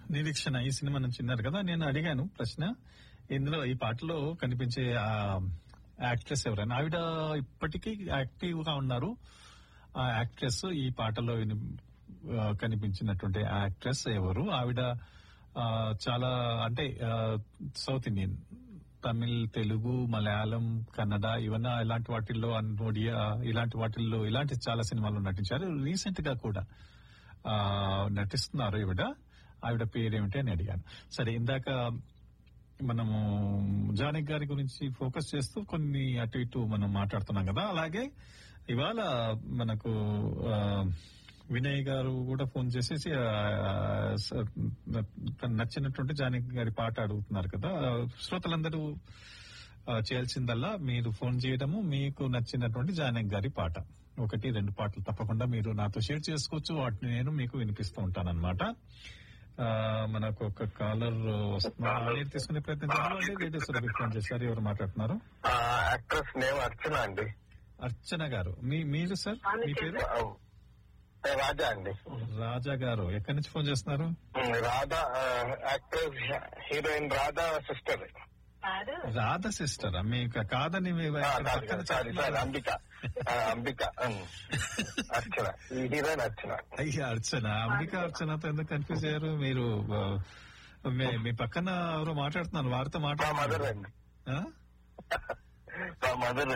నిరీక్షణ ఈ సినిమా నుంచి విన్నారు కదా నేను అడిగాను ప్రశ్న ఇందులో ఈ పాటలో కనిపించే ఆ యాక్ట్రెస్ ఎవరైనా ఆవిడ ఇప్పటికీ యాక్టివ్ గా ఉన్నారు ఆ యాక్ట్రెస్ ఈ పాటలో విని- ఆ, కనిపించినటువంటి యాక్ట్రెస్ ఎవరు ఆవిడ ఆ, చాలా అంటే ఆ, సౌత్ ఇండియన్ తమిళ్ తెలుగు మలయాళం కన్నడ ఇవన్నీ ఇలాంటి వాటిల్లో అండ్ ఒడియా ఇలాంటి వాటిల్లో ఇలాంటి చాలా సినిమాల్లో నటించారు రీసెంట్ గా కూడా ఆ, నటిస్తున్నారు ఈవిడ ఆవిడ పేరేమిటి అని అడిగాను సరే ఇందాక మనము జానక్ గారి గురించి ఫోకస్ చేస్తూ కొన్ని అటు ఇటు మనం మాట్లాడుతున్నాం కదా అలాగే ఇవాళ మనకు ఆ, వినయ్ గారు కూడా ఫోన్ చేసేసి ఆ, స- తను నచ్చినటువంటి జానకి గారి పాట అడుగుతున్నారు కదా శ్రోతలందరూ ఆ, చేయాల్సిందల్లా మీరు ఫోన్ చేయడము మీకు నచ్చినటువంటి జానక్ గారి పాట ఒకటి రెండు పాటలు తప్పకుండా మీరు నాతో షేర్ చేసుకోవచ్చు వాటిని నేను మీకు వినిపిస్తూ ఉంటానన్నమాట ఆ, మనకు ఒక కాలర్ వస్తున్నారు నేను తీసుకునే ప్రయత్నం చేయాలి రేడియో సురభి ఫోన్ చేశారు ఎవరు మాట్లాడుతున్నారు యాక్ట్రెస్ నేమ్ అర్చన అండి అర్చన గారు మీ మీరు సార్ మీ పేరు ఆ, రాజా అండి రాజా గారు ఎక్కడి నుంచి ఫోన్ చేస్తున్నారు um, Radha actress heroine Radha sister Radha sister మీకు కాదని మీ పక్కన సారీ సారీ చెప్పలేదు. అంబిక ఆ, అంబిక ఉమ్, అర్చన ఈ హీరోయిన్ అర్చన అయ్యా అర్చన అంబిక అర్చనతో ఎందుకు కన్ఫ్యూజ్ అయ్యారు మీరు ఆ, మీ- మీ పక్కన ఎవరో మాట్లాడుతున్నారు వారితో మా మదర్ మాట్లాడుతున్నారు అండి ఆ? మా మదర్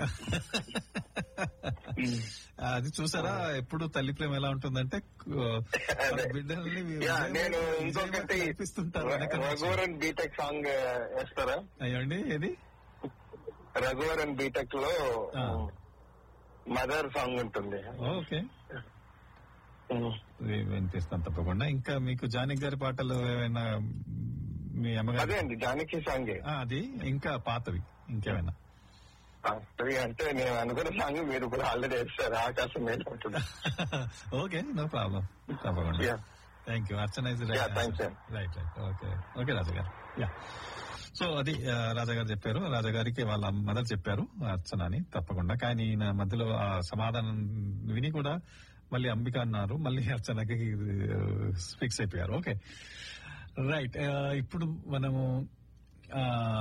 అది చూసారా ఎప్పుడు తల్లి ప్రేమ ఎలా ఉంటుందంటే ఆ, మన బిడ్డల్ని యా, విజయవంతం- నేను విజయవంతం ఇంకొకటి కనిపిస్తుంటారు వెనక నుంచి. రఘువరన్ బీటెక్ సాంగ్ వేస్తారా అయ్యండి ఏది రఘువరన్ బీటెక్ లో ఆ. మదర్ సాంగ్ ఉంటుంది ఓకే ఉమ్. వి- వినిపిస్తాను తప్పకుండా ఇంకా మీకు జానకి గారి పాటలు ఏమైనా మీ అదే అమ్మగారు అండి జానకి సాంగే ఆ, అది ఇంకా పాతవి ఇంకేమైనా అది అంటే నేను అనుకున్న సాంగ్ మీరు కూడా ఆల్రెడీ వేస్తారు ఆకాశం మీద ఉంటుంది ఓకే నో ప్రాబ్లం తప్పకుండా Yeah. Thank you Archana is Yeah, thanks, sir. Right right okay okay Raja garu yeah so అది ఆ, రాజా గారు చెప్పారు రాజా గారికి వాళ్ళ మదర్ చెప్పారు అర్చన అని తప్పకుండా కానీ ఈయన మధ్యలో ఆ సమాధానం విని కూడా మళ్ళీ అంబిక అన్నారు మళ్ళీ అర్చనకి ఫిక్స్ అయిపోయారు ఓకే రైట్ ఇప్పుడు మనము ఆ,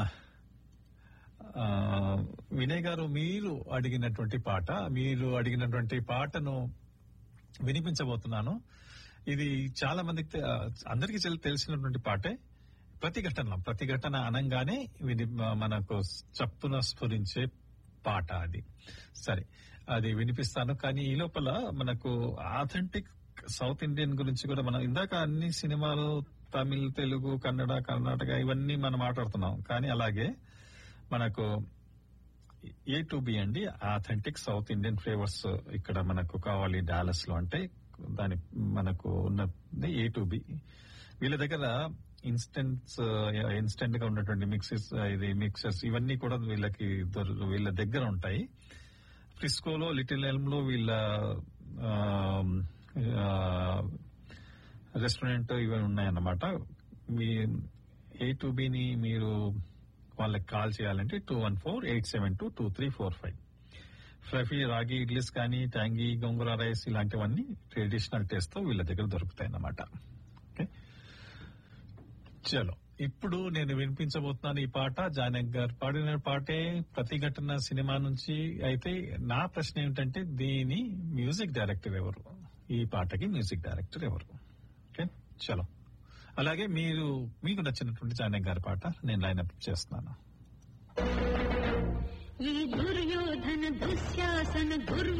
ఆ, వినయ్ గారు మీరు అడిగినటువంటి పాట మీరు అడిగినటువంటి పాటను వినిపించబోతున్నాను ఇది చాలా మందికి తె- అందరికీ తెల్- తెలిసినటువంటి పాటే ప్రతిఘటన ప్రతిఘటన అనంగానే విని మనకు చప్పున స్ఫురించే పాట అది సరే అది వినిపిస్తాను కానీ ఈ లోపల మనకు ఆథెంటిక్ సౌత్ ఇండియన్ గురించి కూడా మనం ఇందాక అన్ని సినిమాలు తమిళ్ తెలుగు కన్నడ కర్ణాటక ఇవన్నీ మనం మాట్లాడుతున్నాం కానీ అలాగే మనకు ఏ టు బి అండి ఆథెంటిక్ సౌత్ ఇండియన్ ఫ్లేవర్స్ ఇక్కడ మనకు కావాలి డాలస్ లో అంటే దాని మనకు ఉన్నది ఏ టు బి వీళ్ళ దగ్గర ఇన్స్టెంట్స్ ఇన్స్టెంట్ గా ఉన్నటువంటి మిక్సెస్ ఇది మిక్సెస్ ఇవన్నీ కూడా వీళ్ళకి దొర- వీళ్ళ దగ్గర ఉంటాయి ఫ్రిస్కోలో లిటిల్ ఎల్మ్ లో వీళ్ళ రెస్టారెంట్ ఇవన్నీ ఉన్నాయన్నమాట మీ ఏ టు బిని మీరు వాళ్ళకి కాల్ చేయాలంటే two one four eight seven two two three four five fluffy ragi idlis కానీ ట్యాంగీ గోంగూర రైస్ ఇలాంటివన్నీ ట్రెడిషనల్ టేస్ట్ తో వీళ్ళ దగ్గర దొరుకుతాయి అన్నమాట ఓకే చలో ఇప్పుడు నేను వినిపించబోతున్నాను ఈ పాట జానక్ గారు పాడిన పాటే ప్రతిఘటన సినిమా నుంచి అయితే నా ప్రశ్న ఏమిటంటే దీని మ్యూజిక్ డైరెక్టర్ ఎవరు ఈ పాటకి మ్యూజిక్ డైరెక్టర్ ఎవరు ఓకే చలో అలాగే మీరు మీకు నచ్చినటువంటి జానక్ గారి పాట నేను లైన్అప్ చేస్తున్నాను ఈ దుర్యోధన దుశ్శాసన దుర్